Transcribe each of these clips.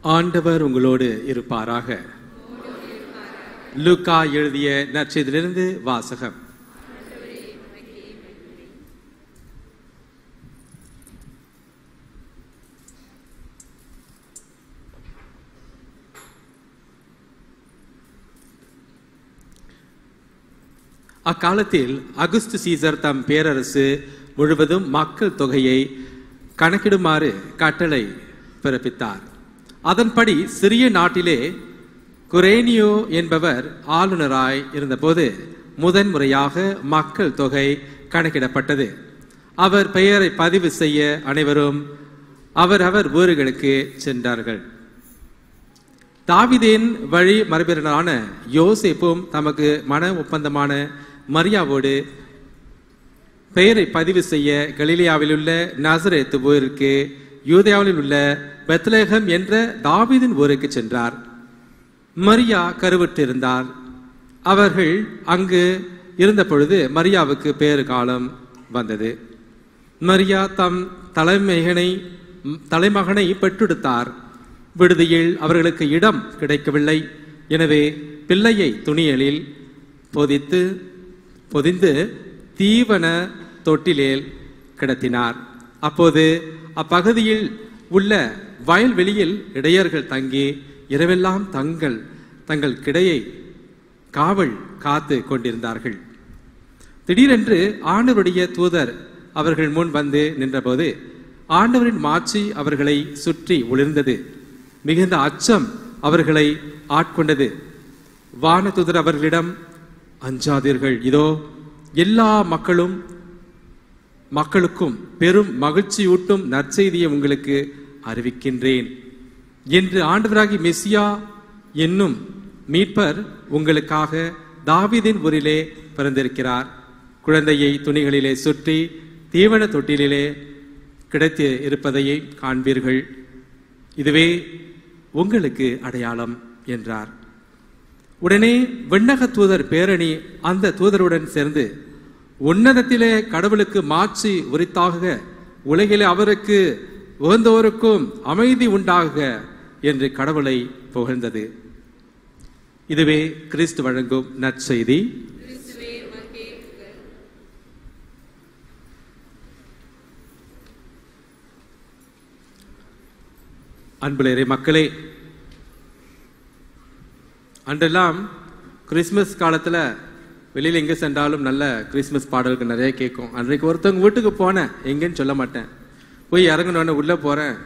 ஆண்டவர் உங்களோடு இருப்பாராக லூக்கா எழுதிய நற்செய்தியிலிருந்து வாசகம் அக்காலத்தில் அகுஸ்து சீசர் தம் பேரரசு முழுவதும் மக்கள் தொகையை கணக்கிடுமாறு கட்டளை பிறப்பித்தார் அதன்படி சிறிய நாட்டிலே குரேனியோ என்பவர் ஆளுநராய் இருந்தபோது முதன்முறையாக மக்கள் தொகை கணக்கிடப்பட்டது அவர் பெயரை பதிவு செய்ய அனைவரும் அவரவர் ஊர்களுக்கு சென்றார்கள் தாவிதேன் வழி மரபினரான யோசேப்பும் தமக்கு மன ஒப்பந்தமான மரியாவோடு பெயரை பதிவு செய்ய கலிலியாவில் உள்ள நசரேத்து ஊருக்கு யூதயாவில் உள்ள பெத்லேகம் என்ற தாவீதின் ஊருக்கு சென்றார் மரியா கருவுற்றிருந்தார் அவர்கள் அங்கு இருந்த பொழுது மரியாவுக்கு பேறு காலம் வந்தது மரியா தம் தலைமகனை தலைமகனை பெற்றெடுத்தார் விடுதியில் அவர்களுக்கு இடம் கிடைக்கவில்லை எனவே பிள்ளையை துணியலில் பொதித்து பொதிந்து தீவன தொட்டிலேல் கிடத்தினார் அப்போது அப்பகுதியில் உள்ள வயல்வெளியில் இடையர்கள் தங்கி இரவெல்லாம் தங்கள் தங்கள் கிடையை காவல் காத்து கொண்டிருந்தார்கள் திடீரென்று ஆண்டவருடைய தூதர் அவர்கள் முன் வந்து நின்றபோது ஆண்டவரின் மாட்சி அவர்களை சுற்றி ஒளிர்ந்தது மிகுந்த அச்சம் அவர்களை ஆட்கொண்டது வானதுதர் அவர்களிடம் அஞ்சாதீர்கள் இதோ எல்லா மக்களும் மக்களுக்கும் பெரும் மகிழ்ச்சியூட்டும் நற்செய்தியை உங்களுக்கு அறிவிக்கின்றேன் என்று ஆண்டவராகி மெஸ்ஸியா என்னும் மீட்பர் உங்களுக்காக தாவீதின் ஊரிலே பிறந்திருக்கிறார் குழந்தையை துணிகளிலே சுற்றி தீவன தொட்டிலே கிடைத்து இருப்பதையே காண்பீர்கள் இதுவே உங்களுக்கு அடையாளம் என்றார் உடனே விண்ணக தூதர் பேரணி அந்த தூதருடன் சேர்ந்து உன்னதத்திலே கடவுளுக்கு மாட்சி உரித்தாக உலகிலே அவருக்கு உகந்தோருக்கும் அமைதி உண்டாக என்று கடவுளை புகழ்ந்தது இதுவே கிறிஸ்து வழங்கும் நற்செய்தி அன்புலேரே மக்களே அன்றெல்லாம் கிறிஸ்மஸ் காலத்தில் வெளியில் எங்கே சென்றாலும் நல்ல கிறிஸ்மஸ் பாடல்கள் நிறைய கேட்கும் அன்றைக்கு ஒருத்தவங்க வீட்டுக்கு போனேன் எங்கேன்னு சொல்ல மாட்டேன் போய் இறங்கினோடனே உள்ளே போகிறேன்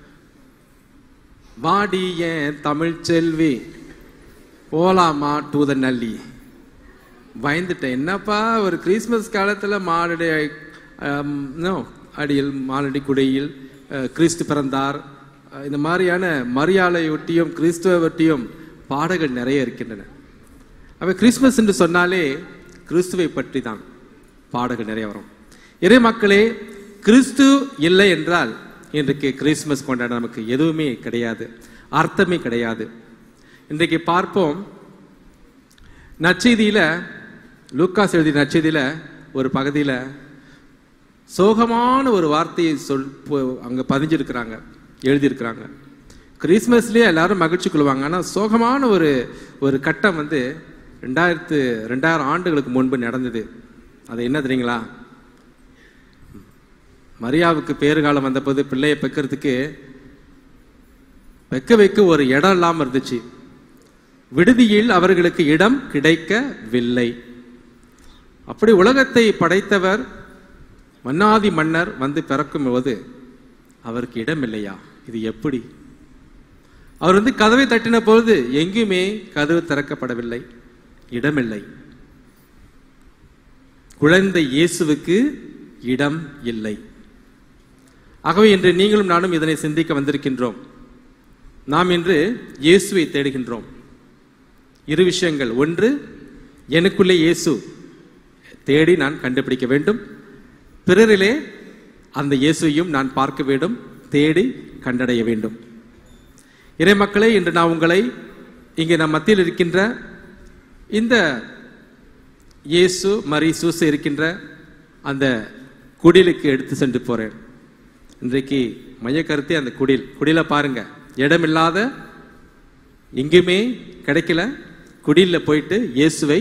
வாடி ஏன் தமிழ் செல்வி போலாமா டூ த நல்லி பயந்துட்டேன் என்னப்பா ஒரு கிறிஸ்மஸ் காலத்தில் மாலடி அடியில் மாலடி குடையில் கிறிஸ்து பிறந்தார் இந்த மாதிரியான மரியாதையொட்டியும் கிறிஸ்துவ ஒட்டியும் பாடல்கள் நிறைய இருக்கின்றன அவை கிறிஸ்துமஸ் என்று சொன்னாலே கிறிஸ்துவை பற்றி தான் பாடல்கள் நிறைய வரும் இறை மக்களே கிறிஸ்து இல்லை என்றால் இன்றைக்கு கிறிஸ்துமஸ் கொண்டாட நமக்கு எதுவுமே கிடையாது அர்த்தமே கிடையாது இன்றைக்கு பார்ப்போம் நற்செய்தியில லூக்காஸ் எழுதிய நற்செய்தியில ஒரு பகுதியில் சோகமான ஒரு வார்த்தையை சொல் அங்கே பதிஞ்சிருக்கிறாங்க எழுதியிருக்கிறாங்க கிறிஸ்மஸ்லேயே எல்லாரும் மகிழ்ச்சி கொள்வாங்க ஆனால் சோகமான ஒரு ஒரு கட்டம் வந்து ரெண்டாயிரத்து ரெண்டாயிரம் ஆண்டுகளுக்கு முன்பு நடந்தது அது என்ன தெரியுங்களா மரியாவுக்கு பேறுகாலம் வந்தபோது பிள்ளையை பெக்கிறதுக்கு வைக்க வைக்க ஒரு இடம் இல்லாமல் இருந்துச்சு விடுதியில் அவர்களுக்கு இடம் கிடைக்கவில்லை அப்படி உலகத்தை படைத்தவர் மன்னாதி மன்னர் வந்து பிறக்கும் போது அவருக்கு இடம் இல்லையா இது எப்படி அவர் வந்து கதவை தட்டின பொழுது எங்குமே கதவு திறக்கப்படவில்லை இடமில்லை குழந்தை இயேசுவுக்கு இடம் இல்லை ஆகவே இன்று நீங்களும் நானும் இதனை சிந்திக்க வந்திருக்கின்றோம் நாம் இன்று இயேசுவை தேடுகின்றோம் இரு விஷயங்கள் ஒன்று எனக்குள்ளே இயேசு தேடி நான் கண்டுபிடிக்க வேண்டும் பிறரிலே அந்த இயேசுவையும் நான் பார்க்க வேண்டும் தேடி கண்டடைய வேண்டும் இறை மக்களே இன்று நான் உங்களை இங்கே நம் மத்தியில் இருக்கின்ற இந்த இயேசு மரி சூச இருக்கின்ற அந்த குடிலுக்கு எடுத்து சென்று போறேன் இன்றைக்கு மைய கருத்தே அந்த குடில் குடில பாருங்க இடமில்லாத எங்கேயுமே கிடைக்கல குடியில போயிட்டு இயேசுவை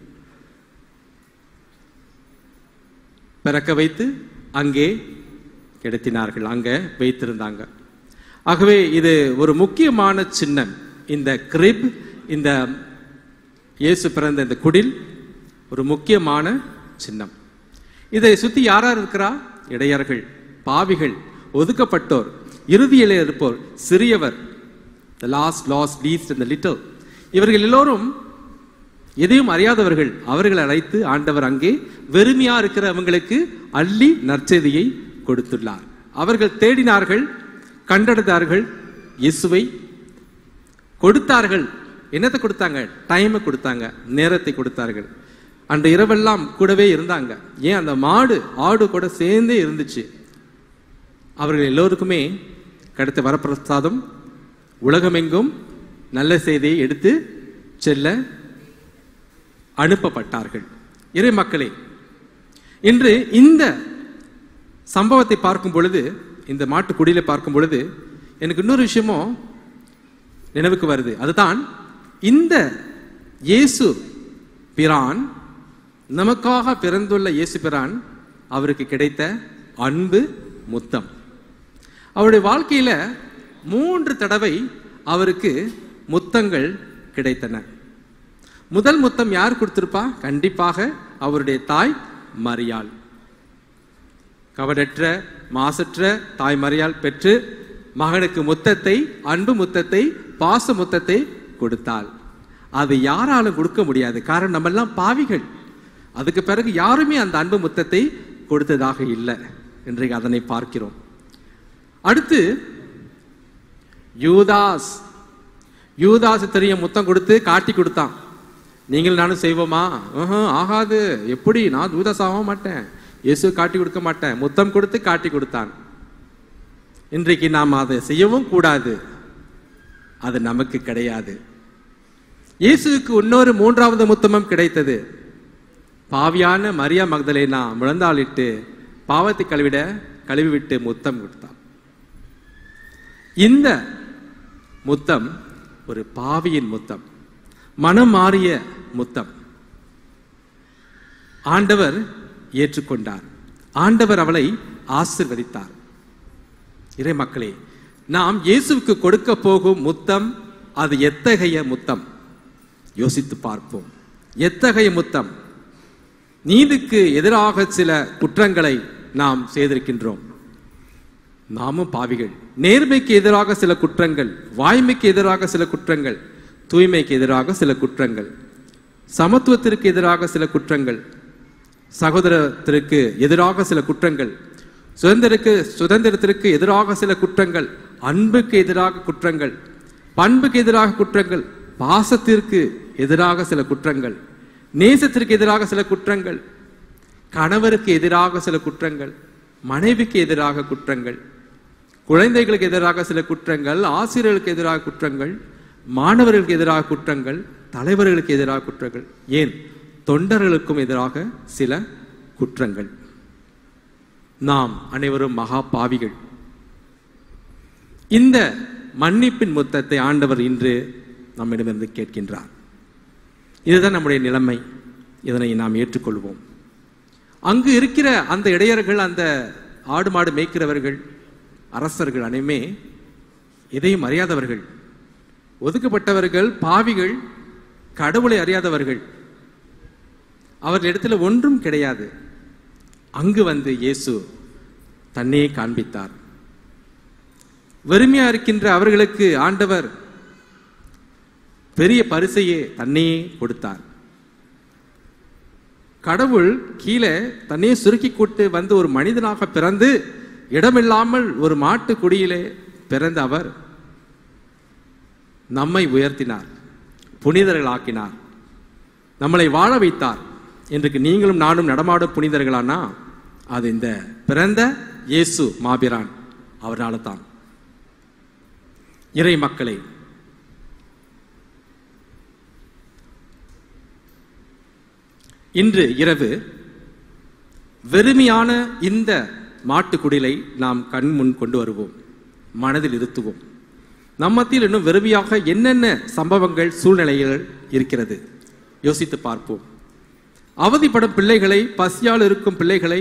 பிறக்க வைத்து அங்கே கிடத்தினார்கள் அங்க வைத்திருந்தாங்க ஆகவே இது ஒரு முக்கியமான சின்னம் இந்த கிரிப் இந்த இயேசு பிறந்த இந்த குடில் ஒரு முக்கியமான சின்னம் இதை சுத்தி யாரா இருக்கிறா இடையர்கள் பாவிகள் ஒதுக்கப்பட்டோர் இறுதியிலே இருப்போர் சிறியவர் the last lost least and the little இவர்கள் எல்லோரும் எதையும் அறியாதவர்கள் அவர்களை அழைத்து ஆண்டவர் அங்கே வெறுமையா இருக்கிறவங்களுக்கு அள்ளி நற்செய்தியை கொடுத்துள்ளார் அவர்கள் தேடினார்கள் கண்டடைந்தார்கள் இயேசுவை கொடுத்தார்கள் என்னத்தை கொடுத்தாங்க டைமை கொடுத்தாங்க நேரத்தை கொடுத்தார்கள் அன்று இரவெல்லாம் கூடவே இருந்தாங்க ஏன் அந்த மாடு ஆடு கூட சேர்ந்தே இருந்துச்சு அவர்கள் எல்லோருக்குமே கிடைத்த வரப்பிரசாதம் உலகமெங்கும் நல்ல செய்தியை எடுத்து செல்ல அனுப்பப்பட்டார்கள் இறை மக்களே இன்று இந்த சம்பவத்தை பார்க்கும் பொழுது இந்த மாட்டுக்குடியில பார்க்கும் பொழுது எனக்கு இன்னொரு விஷயமும் நினைவுக்கு வருது அதுதான் இந்த இயேசு பிரான் நமக்காக பிறந்துள்ள இயேசு பிரான் அவருக்கு கிடைத்த அன்பு முத்தம் அவருடைய வாழ்க்கையில மூன்று தடவை அவருக்கு முத்தங்கள் கிடைத்தன முதல் முத்தம் யார் கொடுத்திருப்பா கண்டிப்பாக அவருடைய தாய் மரியாள் கவடற்ற மாசற்ற தாய் மரியாள் பெற்று மகனுக்கு முத்தத்தை அன்பு முத்தத்தை பாச முத்தத்தை கொடுத்தாள் அது யாராலும் கொடுக்க முடியாது காரணம் நம்ம எல்லாம் பாவிகள் அதுக்கு பிறகு யாருமே அந்த அன்பு முத்தத்தை கொடுத்ததாக இல்லை இன்றைக்கு அதனை பார்க்கிறோம் அடுத்து யூதாஸ் யூதாஸ் தெரியும் முத்தம் கொடுத்து காட்டி கொடுத்தான் நீங்கள் நானும் செய்வோமா ஆஹ், ஆகாது எப்படி நான் யூதாஸ் ஆக மாட்டேன் இயேசு காட்டி கொடுக்க மாட்டேன் முத்தம் கொடுத்து காட்டி கொடுத்தான் இன்றைக்கு நாம் அதை செய்யவும் கூடாது அது நமக்கு கிடையாது இயேசுவுக்கு இன்னொரு மூன்றாவது முத்தமும் கிடைத்தது பாவியான மரியா மக்தலேனா முழந்தாளிட்டு பாவத்தை கழுவிட கழுவிவிட்டு முத்தம் கொடுத்தான் இந்த முத்தம் ஒரு பாவியின் முத்தம் மனம் மாறிய முத்தம் ஆண்டவர் ஏற்றுக்கொண்டார் ஆண்டவர் அவளை ஆசிர்வதித்தார் இறை மக்களே நாம் இயேசுவுக்கு கொடுக்க போகும் முத்தம் அது எத்தகைய முத்தம் யோசித்து பார்ப்போம் எத்தகைய முத்தம் நீதிக்கு எதிராக சில குற்றங்களை நாம் செய்திருக்கின்றோம் நாமும் பாவிகள் நேர்மைக்கு எதிராக சில குற்றங்கள் வாய்மைக்கு எதிராக சில குற்றங்கள் தூய்மைக்கு எதிராக சில குற்றங்கள் சமத்துவத்திற்கு எதிராக சில குற்றங்கள் சகோதரத்திற்கு எதிராக சில குற்றங்கள் சுதந்திரக்கு சுதந்திரத்திற்கு எதிராக சில குற்றங்கள் அன்புக்கு எதிராக குற்றங்கள் பண்புக்கு எதிராக குற்றங்கள் பாசத்திற்கு எதிராக சில குற்றங்கள் நேசத்திற்கு எதிராக சில குற்றங்கள் கணவருக்கு எதிராக சில குற்றங்கள் மனைவிக்கு எதிராக குற்றங்கள் குழந்தைகளுக்கு எதிராக சில குற்றங்கள் ஆசிரியர்களுக்கு எதிராக குற்றங்கள் மாணவர்களுக்கு எதிராக குற்றங்கள் தலைவர்களுக்கு எதிராக குற்றங்கள் ஏன் தொண்டர்களுக்கும் எதிராக சில குற்றங்கள் நாம் அனைவரும் மகா பாவிகள் இந்த மன்னிப்பின் முத்தத்தை ஆண்டவர் இன்று நம்மிடமிருந்து கேட்கின்றார் இதுதான் நம்முடைய நிலைமை இதனை நாம் ஏற்றுக்கொள்வோம் அங்கு இருக்கிற அந்த இடையர்கள் அந்த ஆடு மாடு மேய்க்கிறவர்கள் அரசர்கள் அனைமே எதையும் அறியாதவர்கள் ஒதுக்கப்பட்டவர்கள் பாவிகள் கடவுளை அறியாதவர்கள் அவர்களிடத்தில் ஒன்றும் கிடையாது அங்கு வந்து இயேசு தன்னையே காண்பித்தார் வெறுமையா இருக்கின்ற அவர்களுக்கு ஆண்டவர் பெரிய பரிசையே தன்னையே கொடுத்தார் கடவுள் கீழே தன்னையே சுருக்கி கூட்டு வந்து ஒரு மனிதனாக பிறந்து இடமில்லாமல் ஒரு மாட்டு குடியிலே பிறந்த அவர் நம்மை உயர்த்தினார் புனிதர்களாக்கினார் நம்மளை வாழ வைத்தார் இன்றைக்கு நீங்களும் நானும் நடமாடும் புனிதர்களானா அது இந்த பிறந்த இயேசு மாபிரான் அவரால் தான் இறை மக்களை இன்று இரவு வெறுமையான இந்த மாட்டுக்குடிலை நாம் கண் முன் கொண்டு வருவோம் மனதில் இருத்துவோம் நம்மத்தில் இன்னும் வெறுமையாக என்னென்ன சம்பவங்கள் சூழ்நிலைகள் இருக்கிறது யோசித்து பார்ப்போம் அவதிப்படும் பிள்ளைகளை பசியால் இருக்கும் பிள்ளைகளை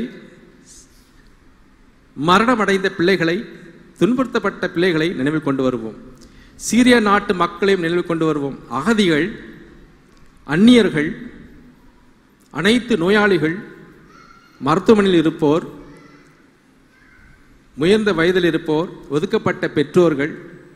மரணமடைந்த பிள்ளைகளை துன்புறுத்தப்பட்ட பிள்ளைகளை நினைவில் கொண்டு வருவோம் சீரிய நாட்டு மக்களையும் நினைவில் கொண்டு வருவோம் அகதிகள் அந்நியர்கள் அனைத்து நோயாளிகள் மருத்துவமனையில் இருப்போர் முயர்ந்த வயதில் இருப்போர் ஒதுக்கப்பட்ட பெற்றோர்கள்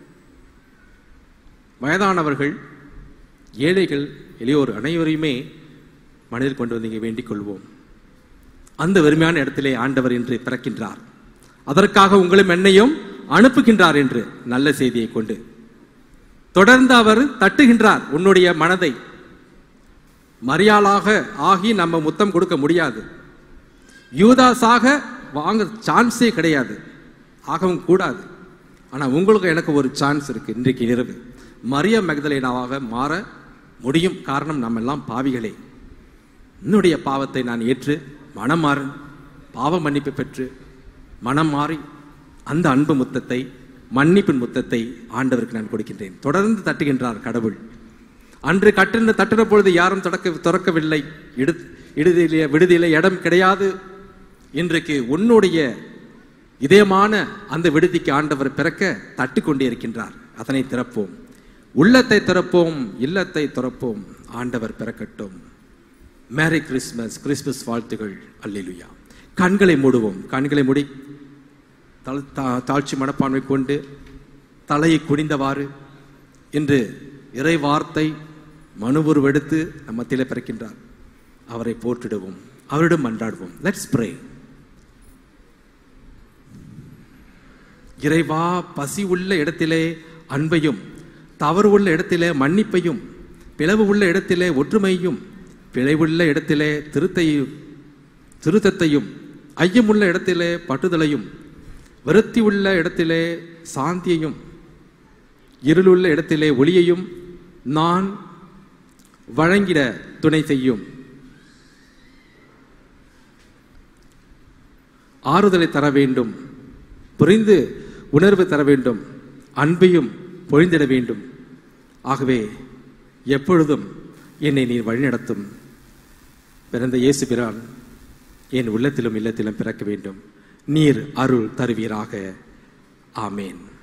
வயதானவர்கள் ஏழைகள் எளியோர் அனைவரையுமே மனதில் கொண்டு வந்து இங்கே வேண்டிக் கொள்வோம் அந்த வெறுமையான இடத்திலே ஆண்டவர் இன்று பிறக்கின்றார் அதற்காக உங்களும் என்னையும் அனுப்புகின்றார் என்று நல்ல செய்தியை கொண்டு தொடர்ந்து அவர் தட்டுகின்றார் உன்னுடைய மனதை மரியாளாக ஆகி நம்ம முத்தம் கொடுக்க முடியாது யூதாஸாக வாங்க சான்ஸே கிடையாது ஆகவும் கூடாது ஆனால் உங்களுக்கு எனக்கு ஒரு சான்ஸ் இருக்கு இன்றைக்கு இரவு மரிய மகதலேனாவாக மாற முடியும் காரணம் நம்ம எல்லாம் பாவிகளே என்னுடைய பாவத்தை நான் ஏற்று மனம் மாறு பாவ மன்னிப்பு பெற்று மனம் மாறி அந்த அன்பு முத்தத்தை மன்னிப்பின் முத்தத்தை ஆண்டவருக்கு நான் கொடுக்கின்றேன் தொடர்ந்து தட்டுகின்றார் கடவுள் அன்று கட்டின தட்டுன பொழுது யாரும் தொடக்க திறக்கவில்லை இடு இடுதியிலே விடுதியிலே இடம் கிடையாது இன்றைக்கு உன்னுடைய இதயமான அந்த விடுதிக்கு ஆண்டவர் பிறக்க தட்டு கொண்டே இருக்கின்றார் அதனை திறப்போம் உள்ளத்தை திறப்போம் இல்லத்தை திறப்போம் ஆண்டவர் பிறக்கட்டும் மேரி கிறிஸ்மஸ் கிறிஸ்மஸ் வாழ்த்துகள் அல்லேலுயா கண்களை மூடுவோம் கண்களை மூடி தள- தா- தாழ்ச்சி மனப்பான்மை கொண்டு தலையை குனிந்தவாறு இன்று இறை வார்த்தை மனுவுருவெடுத்து நம் மத்தியிலே பிறக்கின்றார் அவரை போற்றிடுவோம் அவரிடம் மன்றாடுவோம் லெட்ஸ் pray இறைவா பசி உள்ள இடத்திலே அன்பையும் தவறு உள்ள இடத்திலே மன்னிப்பையும் பிளவு உள்ள இடத்திலே ஒற்றுமையும் பிழைவுள்ள இடத்திலே திருத்தையும் திருத்தத்தையும் ஐயமுள்ள இடத்திலே பட்டுதலையும் விருத்தி உள்ள இடத்திலே சாந்தியையும் இருளுள்ள இடத்திலே ஒளியையும் நான் வழங்கிட துணை செய்யும் ஆறுதலை தர வேண்டும் புரிந்து உணர்வு தர வேண்டும் அன்பையும் பொழிந்திட வேண்டும் ஆகவே எப்பொழுதும் என்னை நீர் வழிநடத்தும் பிறந்த இயேசு பிரான் என் உள்ளத்திலும் இல்லத்திலும் பிறக்க வேண்டும் நீர் அருள் தருவீராக ஆமேன்